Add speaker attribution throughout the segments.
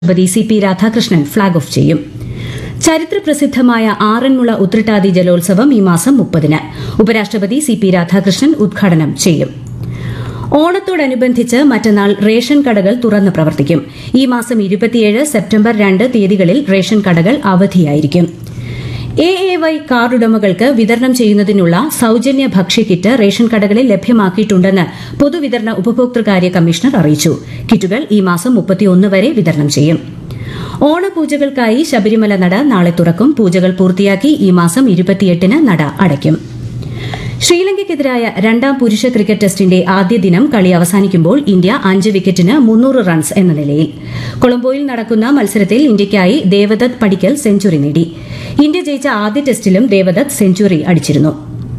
Speaker 1: ഉപരാഷ്ട്രപതി C P Radhakrishnan flag off ചെയ്യും ചരിത്രപ്രസിദ്ധമായ ആറന്മുള ഉത്രട്ടാതി ജലോത്സവം ഈ മാസം മുപ്പതിന് ഉപരാഷ്ട്രപതി സി പി രാധാകൃഷ്ണൻ ഉദ്ഘാടനം ചെയ്യും ഓണത്തോടനുബന്ധിച്ച് മറ്റന്നാൾ റേഷൻ കടകൾ തുറന്ന് പ്രവർത്തിക്കും ഈ മാസം ഇരുപത്തിയേഴ് സെപ്റ്റംബർ രണ്ട് തീയതികളിൽ റേഷൻ കടകൾ അവധിയായിരിക്കും എ എ വൈ കാർഡുടമകൾക്ക് വിതരണം ചെയ്യുന്നതിനുള്ള സൌജന്യ ഭക്ഷ്യക്കിറ്റ് റേഷൻ കടകളിൽ ലഭ്യമാക്കിയിട്ടുണ്ടെന്ന് പൊതുവിതരണ ഉപഭോക്തൃകാര്യ കമ്മീഷണർ അറിയിച്ചു കിറ്റുകൾ ഈ മാസം മുപ്പത്തിയൊന്ന് വരെ വിതരണം ചെയ്യും ഓണപൂജകൾക്കായി ശബരിമല നട നാളെ തുറക്കും പൂജകൾ പൂർത്തിയാക്കി ഈ മാസം ഇരുപത്തിയെട്ടിന് നട അടയ്ക്കും ശ്രീലങ്കയ്ക്കെതിരായ രണ്ടാം പുരുഷ ക്രിക്കറ്റ് ടെസ്റ്റിന്റെ ആദ്യ ദിനം കളി അവസാനിക്കുമ്പോൾ ഇന്ത്യ അഞ്ച് വിക്കറ്റിന് മുന്നൂറ് റൺസ് എന്ന നിലയിൽ കൊളംബോയിൽ നടക്കുന്ന മത്സരത്തിൽ ഇന്ത്യയ്ക്കായി ദേവദത്ത് പടിക്കൽ സെഞ്ചുറി നേടി ഇന്ത്യ ജയിച്ച ആദ്യ ടെസ്റ്റിലും ദേവദത്ത് സെഞ്ചുറി അടിച്ചിരുന്നു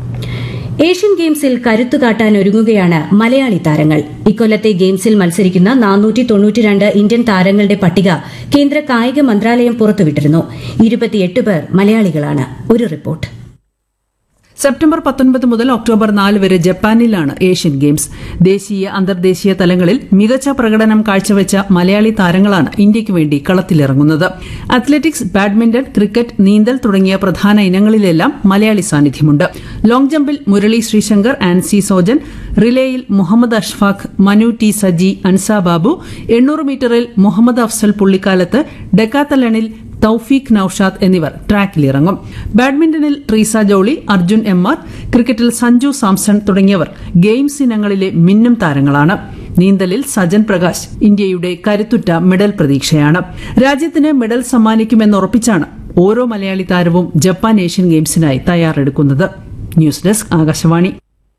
Speaker 1: ഏഷ്യൻ ഗെയിംസിൽ കരുത്തു കാട്ടാൻ ഒരുങ്ങുകയാണ് മലയാളി താരങ്ങൾ ഇക്കൊല്ലത്തെ ഗെയിംസിൽ മത്സരിക്കുന്ന നാനൂറ്റി തൊണ്ണൂറ്റിരണ്ട് ഇന്ത്യൻ താരങ്ങളുടെ പട്ടിക കേന്ദ്ര കായിക മന്ത്രാലയം പുറത്തുവിട്ടിരുന്നു ഇരുപത്തിയെട്ട് പേർ മലയാളികളാണ് ഒരു റിപ്പോർട്ട്
Speaker 2: സെപ്റ്റംബർ പത്തൊൻപത് മുതൽ ഒക്ടോബർ നാല് വരെ ജപ്പാനിലാണ് ഏഷ്യൻ ഗെയിംസ് ദേശീയ അന്തർദേശീയ തലങ്ങളിൽ മികച്ച പ്രകടനം കാഴ്ചവെച്ച മലയാളി താരങ്ങളാണ് ഇന്ത്യയ്ക്ക് വേണ്ടി കളത്തിലിറങ്ങുന്നത് അത്ലറ്റിക്സ് ബാഡ്മിന്റൺ ക്രിക്കറ്റ് നീന്തൽ തുടങ്ങിയ പ്രധാന ഇനങ്ങളിലെല്ലാം മലയാളി സാന്നിധ്യമുണ്ട് ലോങ് ജമ്പിൽ മുരളി ശ്രീശങ്കർ ആൻസി സോജൻ റിലേയിൽ മുഹമ്മദ് അഷ്ഫാഖ് മനു ടി സജി അൻസ ബാബു എണ്ണൂറ് മീറ്ററിൽ മുഹമ്മദ് അഫ്സൽ പുള്ളിക്കാലത്ത് ഡെക്കാത്തലണിൽ തൌഫീഖ് നൌഷാദ് എന്നിവർ ട്രാക്കിലിറങ്ങും ബാഡ്മിന്റണിൽ ട്രീസ ജോളി അർജുൻ എം ആർ ക്രിക്കറ്റിൽ സഞ്ജു സാംസൺ തുടങ്ങിയവർ ഗെയിംസ് ഇനങ്ങളിലെ മിന്നും താരങ്ങളാണ് നീന്തലിൽ സജൻ പ്രകാശ് ഇന്ത്യയുടെ കരുത്തുറ്റ മെഡൽ പ്രതീക്ഷയാണ് രാജ്യത്തിന് മെഡൽ സമ്മാനിക്കുമെന്നുറപ്പിച്ചാണ് ഓരോ മലയാളി താരവും ജപ്പാൻ ഏഷ്യൻ ഗെയിംസിനായി തയ്യാറെടുക്കുന്നത് ന്യൂസ് ഡെസ്ക് ആകാശവാണി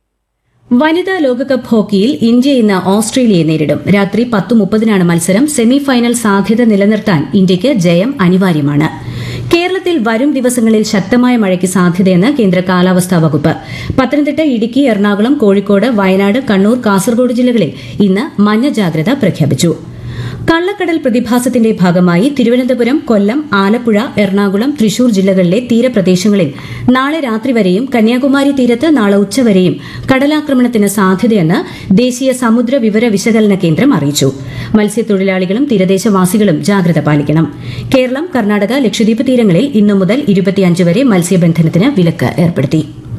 Speaker 1: വനിതാ ലോകകപ്പ് ഹോക്കിയിൽ ഇന്ത്യ ഇന്ന് ഓസ്ട്രേലിയയെ നേരിടും രാത്രി പത്ത് മുപ്പതിനാണ് മത്സരം സെമി ഫൈനൽ സാധ്യത നിലനിർത്താൻ ഇന്ത്യയ്ക്ക് ജയം അനിവാര്യമാണ് കേരളത്തിൽ വരും ദിവസങ്ങളിൽ ശക്തമായ മഴയ്ക്ക് സാധ്യതയെന്ന് കേന്ദ്ര കാലാവസ്ഥാ വകുപ്പ് പത്തനംതിട്ട ഇടുക്കി എറണാകുളം കോഴിക്കോട് വയനാട് കണ്ണൂർ കാസർഗോഡ് ജില്ലകളിൽ ഇന്ന് മഞ്ഞ ജാഗ്രത പ്രഖ്യാപിച്ചു കള്ളക്കടൽ പ്രതിഭാസത്തിന്റെ ഭാഗമായി തിരുവനന്തപുരം കൊല്ലം ആലപ്പുഴ എറണാകുളം തൃശൂർ ജില്ലകളിലെ തീരപ്രദേശങ്ങളിൽ നാളെ രാത്രി വരെയും കന്യാകുമാരി തീരത്ത് നാളെ ഉച്ചവരെയും കടലാക്രമണത്തിന് സാധ്യതയെന്ന് ദേശീയ സമുദ്ര വിവര വിശകലന കേന്ദ്രം അറിയിച്ചു മത്സ്യത്തൊഴിലാളികളും തീരദേശവാസികളും ജാഗ്രത പാലിക്കണം കേരളം കർണാടക ലക്ഷദ്വീപ് തീരങ്ങളിൽ ഇന്നു മുതൽ ഇരുപത്തിയഞ്ച് വരെ മത്സ്യബന്ധനത്തിന് വിലക്ക് ഏർപ്പെടുത്തി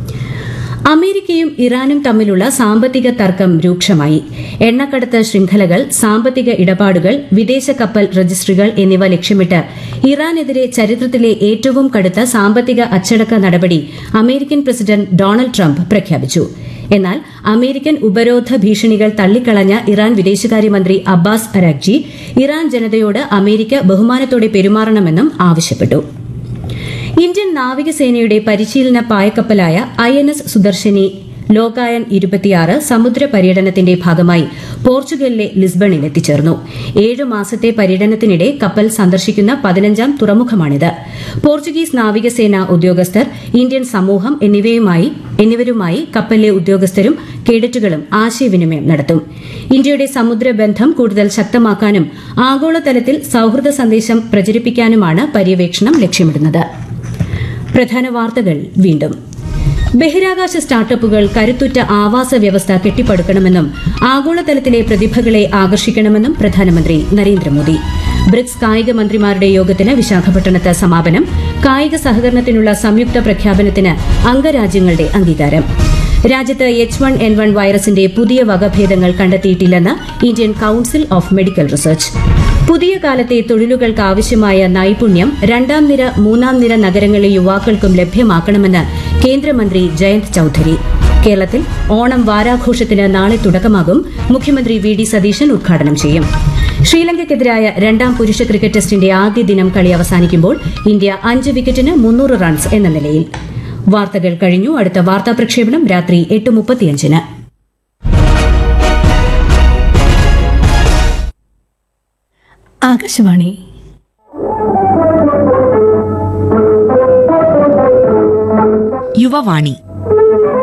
Speaker 1: അമേരിക്കയും ഇറാനും തമ്മിലുള്ള സാമ്പത്തിക തർക്കം രൂക്ഷമായി എണ്ണക്കടത്ത് ശൃംഖലകൾ സാമ്പത്തിക ഇടപാടുകൾ വിദേശ കപ്പൽ രജിസ്ട്രികൾ എന്നിവ ലക്ഷ്യമിട്ട് ഇറാനെതിരെ ചരിത്രത്തിലെ ഏറ്റവും കടുത്ത സാമ്പത്തിക അച്ചടക്ക നടപടി അമേരിക്കൻ പ്രസിഡന്റ് ഡൊണാൾഡ് ട്രംപ് പ്രഖ്യാപിച്ചു എന്നാൽ അമേരിക്കൻ ഉപരോധ ഭീഷണികൾ തള്ളിക്കളഞ്ഞ ഇറാൻ വിദേശകാര്യമന്ത്രി അബ്ബാസ് അരാഗ്ജി ഇറാൻ ജനതയോട് അമേരിക്ക ബഹുമാനത്തോടെ പെരുമാറണമെന്നും ആവശ്യപ്പെട്ടു ഇന്ത്യൻ നാവികസേനയുടെ പരിശീലന പായക്കപ്പലായ I N S Sudarshini Lokayan ഇരുപത്തിയാറ് സമുദ്ര പര്യടനത്തിന്റെ ഭാഗമായി പോർച്ചുഗലിലെ ലിസ്ബണിൽ എത്തിച്ചേർന്നു ഏഴു മാസത്തെ പര്യടനത്തിനിടെ കപ്പൽ സന്ദർശിക്കുന്ന പതിനഞ്ചാം തുറമുഖമാണിത് പോർച്ചുഗീസ് നാവികസേന ഉദ്യോഗസ്ഥർ ഇന്ത്യൻ സമൂഹം എന്നിവയുമായി എന്നിവരുമായി കപ്പലിലെ ഉദ്യോഗസ്ഥരും കേഡറ്റുകളും ആശയവിനിമയം നടത്തും ഇന്ത്യയുടെ സമുദ്രബന്ധം കൂടുതൽ ശക്തമാക്കാനും ആഗോളതലത്തിൽ സൌഹൃദ സന്ദേശം പ്രചരിപ്പിക്കാനുമാണ് പര്യവേക്ഷണം ലക്ഷ്യമിടുന്നത് പ്രധാന വാർത്തകൾ വീണ്ടും ബഹിരാകാശ സ്റ്റാർട്ടപ്പുകൾ കരുത്തുറ്റ ആവാസ വ്യവസ്ഥ കെട്ടിപ്പടുക്കണമെന്നും ആഗോളതലത്തിലെ പ്രതിഭകളെ ആകർഷിക്കണമെന്നും പ്രധാനമന്ത്രി നരേന്ദ്രമോദി ബ്രിക്സ് കായിക മന്ത്രിമാരുടെ യോഗത്തിന് വിശാഖപട്ടണത്ത് സമാപനം കായിക സഹകരണത്തിനുള്ള സംയുക്ത പ്രഖ്യാപനത്തിന് അംഗരാജ്യങ്ങളുടെ അംഗീകാരം രാജ്യത്ത് എച്ച് വൺ എൻ വൺ വൈറസിന്റെ പുതിയ വകഭേദങ്ങൾ കണ്ടെത്തിയിട്ടില്ലെന്ന് Indian council of medical research പുതിയ കാലത്തെ തൊഴിലുകൾക്ക് ആവശ്യമായ നൈപുണ്യം രണ്ടാം നിര മൂന്നാം നിര നഗരങ്ങളിലെ യുവാക്കൾക്കും ലഭ്യമാക്കണമെന്ന് കേന്ദ്രമന്ത്രി ജയന്ത് ചൌധരി കേരളത്തിൽ ഓണം വാരാഘോഷത്തിന് നാളെ തുടക്കമാകും മുഖ്യമന്ത്രി വി ഡി സതീശൻ ഉദ്ഘാടനം ചെയ്യും ശ്രീലങ്കയ്ക്കെതിരായ രണ്ടാം പുരുഷ ക്രിക്കറ്റ് ടെസ്റ്റിന്റെ ആദ്യ ദിനം കളി അവസാനിക്കുമ്പോൾ ഇന്ത്യ അഞ്ച് വിക്കറ്റിന് മുന്നൂറ് റൺസ് എന്ന നിലയിൽ വാർത്തകൾ കഴിഞ്ഞു അടുത്ത വാർത്താ പ്രക്ഷേപണം രാത്രി എട്ട് മുപ്പത്തിയഞ്ചിന്
Speaker 3: ആകാശവാണി
Speaker 4: യുവവാണി